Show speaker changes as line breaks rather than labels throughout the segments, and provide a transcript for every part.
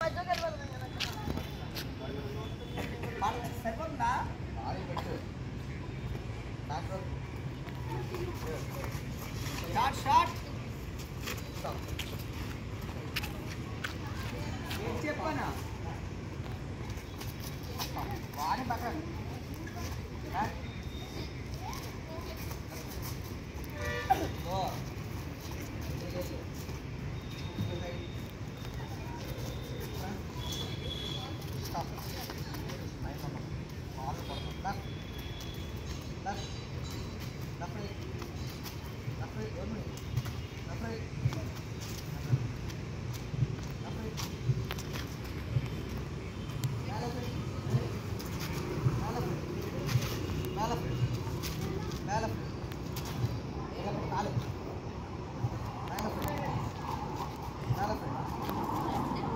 సరిపోతుందా short short ఏం చెప్పానా వాడి పక్కన ఓ Stop. Ayo mama. Mau potong. Left. Left. Left right. Left right. One minute. Left right. Left right. Left right. Left right. Left right. Left right. కాలు Left right. Left right.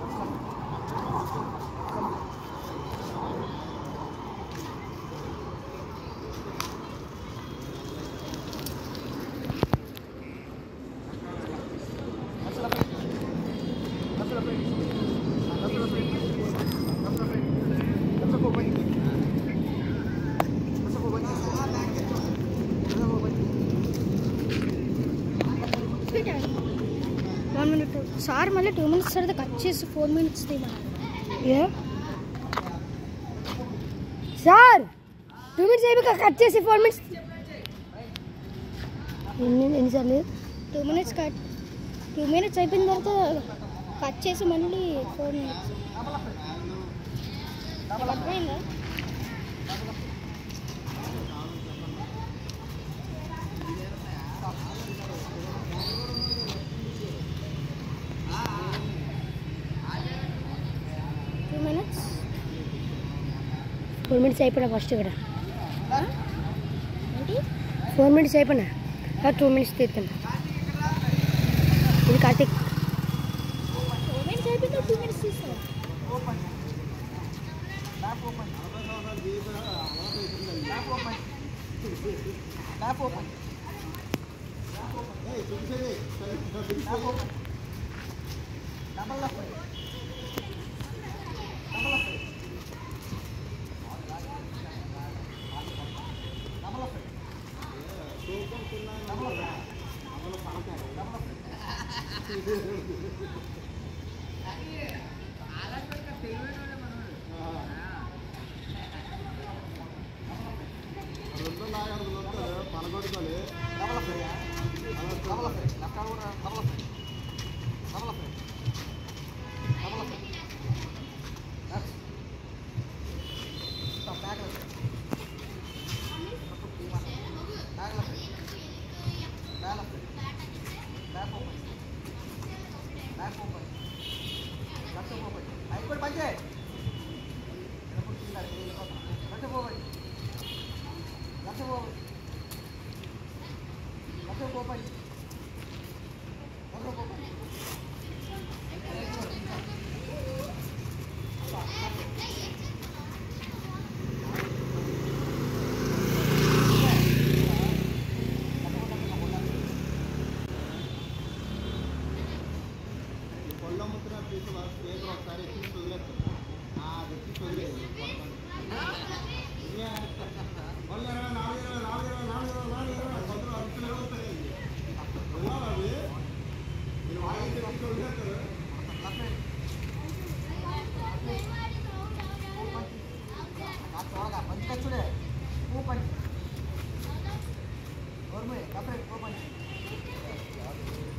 One minute sir మళ్ళీ two minutes తర్వాత cut చేసి four minutes తీయమన్నారు
ఏ sir two minutes అయిపోయి cut చేసి four minutes ఎన్ని ఎన్నిసార్లు
two minutes cut two minutes అయిపోయిన తర్వాత కట్ చేసి మళ్ళీ ఫోర్ మినిట్స్ అర్థమైందా టూ మినిట్స్
ఫోర్ మినిట్స్ అయిపోయినా ఫస్ట్ ఇక్కడ
ఏంటి
ఫోర్ మినిట్స్ అయిపోయినా టూ మినిట్స్ తీస్తాను ఇది కార్తీక్
టూ మినిట్స్ అయిపోయిందా టూ మినిట్స్ తీస్తాను
Left open. Left open. Double left right. Double left right. Double left right. Double left right. Double left right. Double left right. Double left right. Left hand over. Double left right. Double left right. Double left right. Left. Stop. Back left right. Back left right. Back left right. Back open. Back open. Left open. అయిపోయి పంచే left పోవండి left పోవండి left పోవండి left పోవండి
కొల్లముద్ర తీసుకున్న speaker ఒకసారి ఎక్కి వదిలేస్తారు ఆ వ్యక్తి వదిలేదు వాళ్ళు ఇరవై నాలుగు ఇరవై నాలుగు ఇరవై నాలుగు ఇరవై నాలుగు ఇరవై కొందరు అర్థం అవుతాయి వెళ్ళాలి అవి మీరు వాయిస్ ఎక్కి వదిలేస్తారు
త్వరగా పంచి కచ్చుడే పూ పంచి గవర్నమెంట్ కపరే పూ పంచి